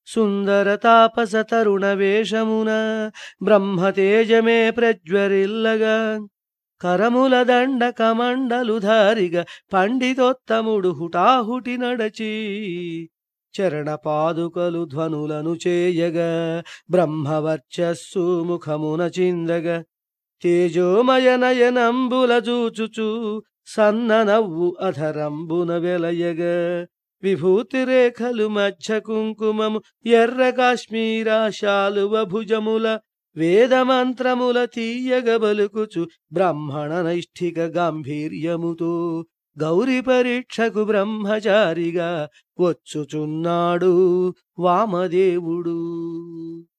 సుందర తాపస తరుణ వేషమున బ్రహ్మతేజమే ప్రజ్వరిల్లగా కరముల దండ కమండలు ధారిగా పండితోత్తముడు హుటాహుటి నడచి చరణ పాదుకలు ధ్వనులను చేయగా బ్రహ్మవర్చస్సు ముఖమున చిందగా తేజోమయ నయనంబుల చూచుచు సన్న నవ్వు అధరంబున వెలయగా విభూతి రేఖలు మధ్య కుంకుమము ఎర్ర కాశ్మీరా శాలువ భుజముల వేదమంత్రముల తీయగ బలుకుచు బ్రాహ్మణ నైష్ఠిక గాంభీర్యముతో గౌరి పరీక్షకు బ్రహ్మచారిగా వచ్చుచున్నాడు వామదేవుడు